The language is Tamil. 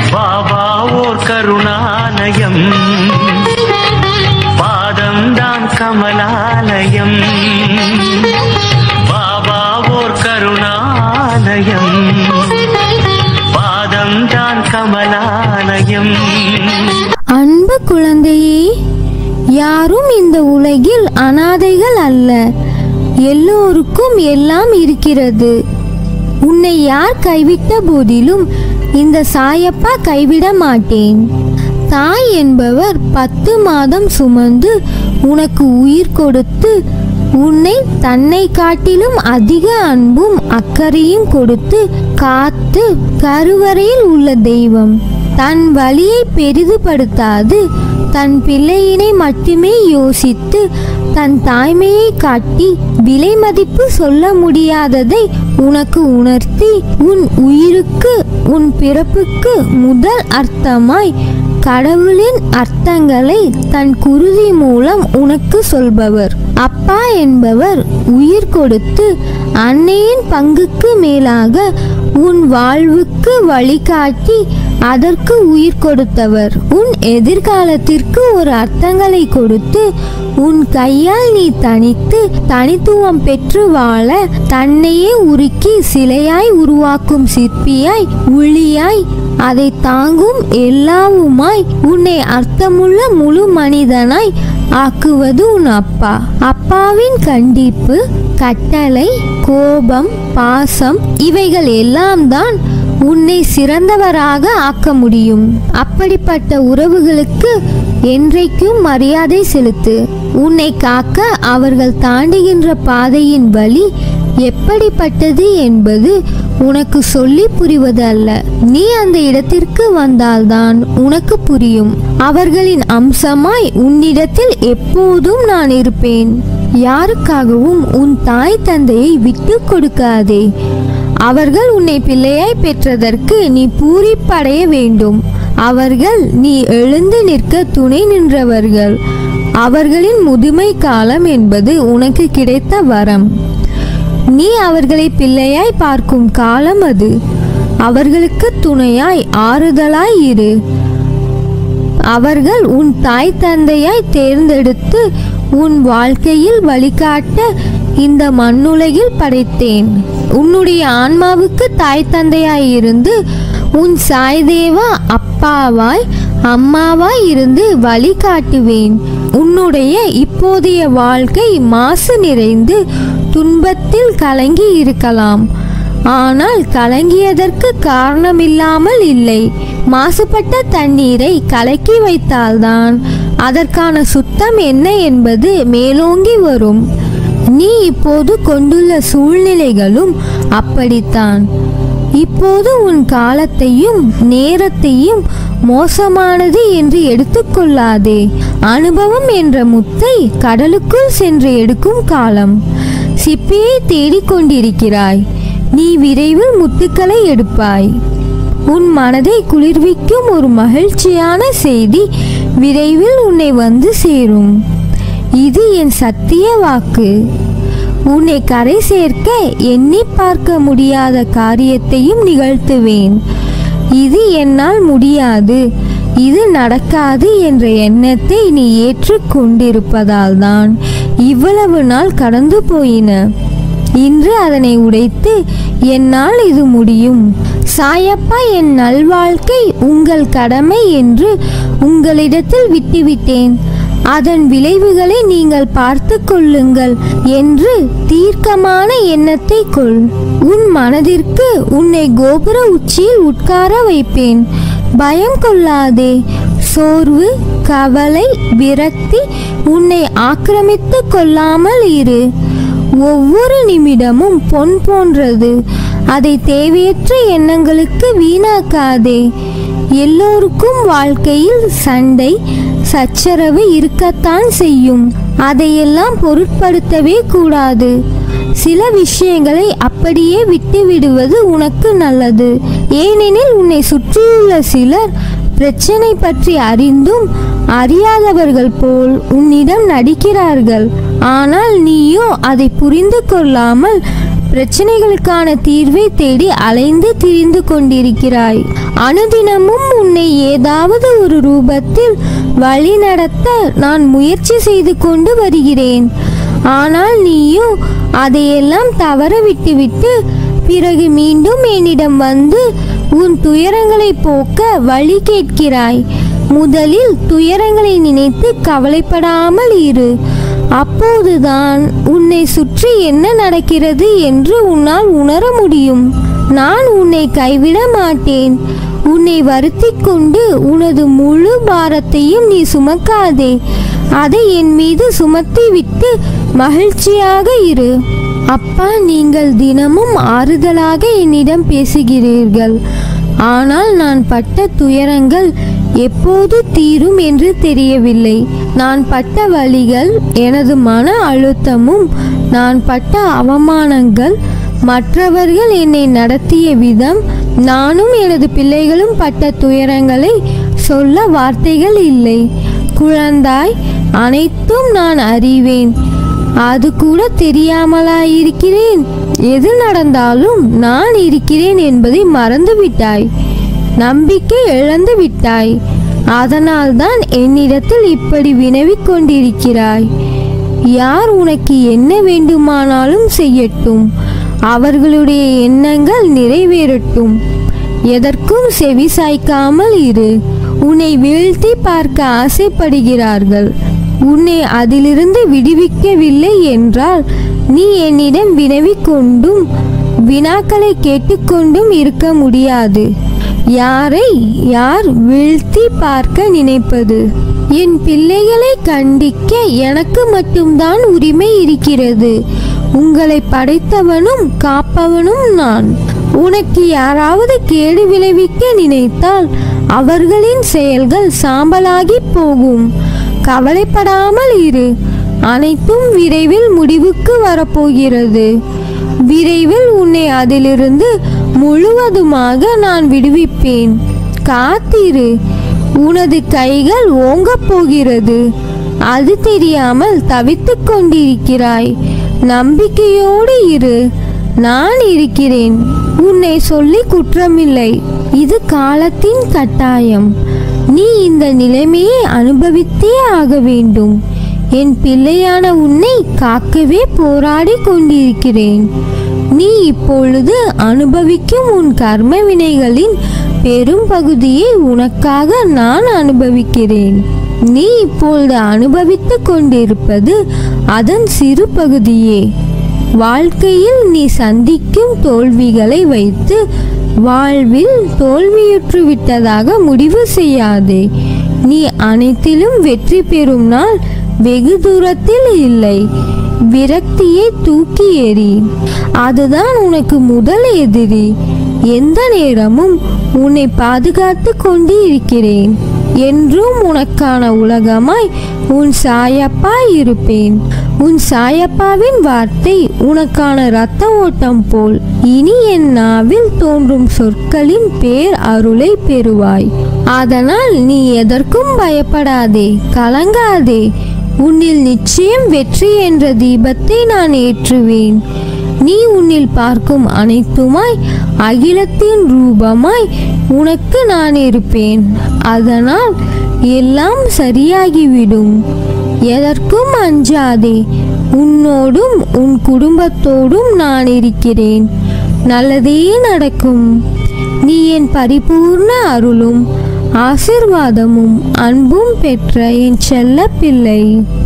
பாபா ஓர் கருணாலயம் பாதம்தான் கமலாலயம் பாபா ஓர் கருணாலயம் பாதம்தான் கமலாலயம் அன்பு குழந்தையே யாரும் இந்த உலகில் அனாதைகள் அல்ல எல்லோருக்கும் எல்லாம் இருக்கிறது உன்னை யார் கைவிட்ட போதிலும் இந்த சாயப்பா கைவிட மாட்டேன் தாய் என்பவர் பத்து மாதம் சுமந்து உனக்கு உயிர் கொடுத்து உன்னை தன்னை காட்டிலும் அதிக அன்பும் அக்கறையும் கொடுத்து காத்து கருவறையில் உள்ள தெய்வம் தன் வழியை பெரிதுபடுத்தாது தன் பிள்ளையினை மட்டுமே யோசித்து தன் தாய்மையை காட்டி விலை மதிப்பு சொல்ல முடியாததை உனக்கு உணர்த்தி உன் உயிருக்கு உன் பிறப்புக்கு முதல் அர்த்தமாய் கடவுளின் அர்த்தங்களை தன் குருதி மூலம் உனக்கு சொல்பவர் அப்பா என்பவர் உயிர் கொடுத்து அன்னையின் பங்குக்கு மேலாக உன் வாழ்வுக்கு வழிகாட்டி அதற்கு உயிர் கொடுத்தவர் உன் எதிர்காலத்திற்கு ஒரு அர்த்தங்களை கொடுத்து உன் கையால் நீ தனித்து தனித்துவம் பெற்று வாழ தன்னையே உருக்கி சிலையாய் உருவாக்கும் சிற்பியாய் ஒளியாய் அதை தாங்கும் எல்லாவுமாய் உன்னை அர்த்தமுள்ள முழு மனிதனாய் ஆக்குவது உன் அப்பா அப்பாவின் கண்டிப்பு கட்டளை கோபம் பாசம் இவைகள் எல்லாம் தான் உன்னை சிறந்தவராக ஆக்க முடியும் அப்படிப்பட்ட உறவுகளுக்கு என்றைக்கும் மரியாதை செலுத்து உன்னை காக்க அவர்கள் தாண்டுகின்ற பாதையின் வழி எப்படிப்பட்டது என்பது உனக்கு சொல்லி புரிவது அல்ல நீ அந்த இடத்திற்கு வந்தால்தான் உனக்கு புரியும் அவர்களின் அம்சமாய் உன்னிடத்தில் எப்போதும் நான் இருப்பேன் யாருக்காகவும் உன் தாய் தந்தையை விட்டு கொடுக்காதே அவர்கள் உன்னை பிள்ளையாய் பெற்றதற்கு நீ பூரிப்படைய வேண்டும் அவர்கள் நீ எழுந்து நிற்க துணை நின்றவர்கள் அவர்களின் முதுமை காலம் என்பது உனக்கு கிடைத்த வரம் நீ அவர்களை பிள்ளையாய் பார்க்கும் காலம் அது அவர்களுக்கு துணையாய் ஆறுதலாய் இரு அவர்கள் உன் தாய் தந்தையாய் தேர்ந்தெடுத்து உன் வாழ்க்கையில் வழிகாட்ட இந்த மண்ணுலகில் படைத்தேன் உன்னுடைய ஆன்மாவுக்கு தாய் தந்தையாய் இருந்து உன் சாய்தேவா அப்பாவாய் அம்மாவாய் இருந்து வழிகாட்டுவேன் உன்னுடைய இப்போதைய வாழ்க்கை மாசு நிறைந்து துன்பத்தில் கலங்கி இருக்கலாம் ஆனால் கலங்கியதற்கு காரணமில்லாமல் இல்லை மாசுபட்ட தண்ணீரை கலக்கி வைத்தால்தான் அதற்கான சுத்தம் என்ன என்பது மேலோங்கி வரும் நீ இப்போது கொண்டுள்ள சூழ்நிலைகளும் அப்படித்தான் இப்போது உன் காலத்தையும் நேரத்தையும் மோசமானது என்று எடுத்துக்கொள்ளாதே அனுபவம் என்ற முத்தை கடலுக்குள் சென்று எடுக்கும் காலம் சிப்பியை தேடிக்கொண்டிருக்கிறாய் நீ விரைவில் முத்துக்களை எடுப்பாய் உன் மனதை குளிர்விக்கும் ஒரு மகிழ்ச்சியான செய்தி விரைவில் உன்னை வந்து சேரும் இது என் சத்திய வாக்கு உன்னை கரை சேர்க்க எண்ணி பார்க்க முடியாத காரியத்தையும் நிகழ்த்துவேன் இது என்னால் முடியாது இது நடக்காது என்ற எண்ணத்தை நீ ஏற்றுக்கொண்டிருப்பதால் தான் இவ்வளவு நாள் கடந்து போயின இன்று அதனை உடைத்து என்னால் இது முடியும் சாயப்பா என் நல்வாழ்க்கை உங்கள் கடமை என்று உங்களிடத்தில் விட்டுவிட்டேன் அதன் விளைவுகளை நீங்கள் பார்த்து கொள்ளுங்கள் என்று தீர்க்கமான எண்ணத்தை கொள் உன் மனதிற்கு உன்னை கோபுர உச்சியில் உட்கார வைப்பேன் பயம் கொள்ளாதே சோர்வு கவலை விரக்தி உன்னை ஆக்கிரமித்து கொள்ளாமல் இரு ஒவ்வொரு நிமிடமும் பொன் போன்றது அதை தேவையற்ற எண்ணங்களுக்கு வீணாக்காதே எல்லோருக்கும் வாழ்க்கையில் சண்டை சச்சரவு இருக்கத்தான் செய்யும் அதையெல்லாம் பொருட்படுத்தவே கூடாது சில விஷயங்களை அப்படியே விட்டு விடுவது உனக்கு நல்லது ஏனெனில் உன்னை சுற்றியுள்ள சிலர் பிரச்சனை பற்றி அறிந்தும் அறியாதவர்கள் போல் உன்னிடம் நடிக்கிறார்கள் ஆனால் நீயோ அதை புரிந்து கொள்ளாமல் பிரச்சனைகளுக்கான தீர்வை தேடி அலைந்து திரிந்து கொண்டிருக்கிறாய் அனுதினமும் உன்னை ஏதாவது ஒரு ரூபத்தில் வழிநடத்த நான் முயற்சி செய்து கொண்டு வருகிறேன் ஆனால் நீயோ அதையெல்லாம் தவற விட்டுவிட்டு பிறகு மீண்டும் என்னிடம் வந்து உன் துயரங்களை போக்க வழி கேட்கிறாய் முதலில் துயரங்களை நினைத்து கவலைப்படாமல் இரு அப்போதுதான் உன்னை சுற்றி என்ன நடக்கிறது என்று உன்னால் உணர முடியும் நான் உன்னை கைவிட மாட்டேன் உன்னை வருத்திக் கொண்டு உனது முழு பாரத்தையும் நீ சுமக்காதே அதை என் மீது சுமத்தி விட்டு மகிழ்ச்சியாக இரு அப்பா நீங்கள் தினமும் ஆறுதலாக என்னிடம் பேசுகிறீர்கள் ஆனால் நான் பட்ட துயரங்கள் எப்போது தீரும் என்று தெரியவில்லை நான் பட்ட வலிகள் எனது மன அழுத்தமும் நான் பட்ட அவமானங்கள் மற்றவர்கள் என்னை நடத்திய விதம் நானும் எனது பிள்ளைகளும் பட்ட துயரங்களை சொல்ல வார்த்தைகள் இல்லை குழந்தாய் அனைத்தும் நான் அறிவேன் அது கூட தெரியாமலா இருக்கிறேன் எது நடந்தாலும் நான் இருக்கிறேன் என்பதை மறந்து விட்டாய் நம்பிக்கை இழந்து விட்டாய் அதனால்தான் என்னிடத்தில் இப்படி வினவிக் கொண்டிருக்கிறாய் யார் உனக்கு என்ன வேண்டுமானாலும் செய்யட்டும் அவர்களுடைய எண்ணங்கள் நிறைவேறட்டும் எதற்கும் செவி சாய்க்காமல் இரு உன்னை வீழ்த்தி பார்க்க ஆசைப்படுகிறார்கள் உன்னை அதிலிருந்து விடுவிக்கவில்லை என்றால் நீ என்னிடம் வினவிக் கொண்டும் வினாக்களை கேட்டுக்கொண்டும் இருக்க முடியாது யாரை யார் வீழ்த்தி பார்க்க நினைப்பது என் பிள்ளைகளை கண்டிக்க எனக்கு மட்டும்தான் உரிமை இருக்கிறது உங்களை படைத்தவனும் காப்பவனும் நான் உனக்கு யாராவது கேடு விளைவிக்க நினைத்தால் அவர்களின் செயல்கள் சாம்பலாகி போகும் கவலைப்படாமல் இரு அனைத்தும் விரைவில் முடிவுக்கு வரப்போகிறது விரைவில் உன்னை அதிலிருந்து முழுவதுமாக நான் விடுவிப்பேன் காத்திரு உனது கைகள் ஓங்கப் போகிறது அது தெரியாமல் தவித்துக் கொண்டிருக்கிறாய் நம்பிக்கையோடு இரு நான் இருக்கிறேன் உன்னை சொல்லி குற்றமில்லை இது காலத்தின் கட்டாயம் நீ இந்த நிலைமையை அனுபவித்தே ஆக வேண்டும் என் பிள்ளையான உன்னை காக்கவே போராடி கொண்டிருக்கிறேன் நீ இப்பொழுது அனுபவிக்கும் உன் கர்ம வினைகளின் பெரும் பகுதியை உனக்காக நான் அனுபவிக்கிறேன் நீ இப்பொழுது அனுபவித்துக் கொண்டிருப்பது அதன் சிறு பகுதியே வாழ்க்கையில் நீ சந்திக்கும் தோல்விகளை வைத்து வாழ்வில் தோல்வியுற்று விட்டதாக முடிவு செய்யாதே நீ அனைத்திலும் வெற்றி பெறும் நாள் வெகு தூரத்தில் இல்லை விரக்தியை தூக்கி எறி அதுதான் உனக்கு முதல் எதிரி எந்த நேரமும் உன்னை பாதுகாத்து கொண்டு இருக்கிறேன் என்றும் உனக்கான உலகமாய் உன் சாயப்பா இருப்பேன் உன் சாயப்பாவின் வார்த்தை உனக்கான இரத்த ஓட்டம் போல் இனி என் நாவில் தோன்றும் சொற்களின் பேர் அருளை பெறுவாய் அதனால் நீ எதற்கும் பயப்படாதே கலங்காதே உன்னில் நிச்சயம் வெற்றி என்ற தீபத்தை நான் ஏற்றுவேன் நீ உன்னில் பார்க்கும் அனைத்துமாய் அகிலத்தின் ரூபமாய் உனக்கு நான் இருப்பேன் அதனால் எல்லாம் சரியாகிவிடும் எதற்கும் அஞ்சாதே உன்னோடும் உன் குடும்பத்தோடும் நான் இருக்கிறேன் நல்லதே நடக்கும் நீ என் பரிபூர்ண அருளும் ஆசிர்வாதமும் அன்பும் பெற்ற என் செல்ல பிள்ளை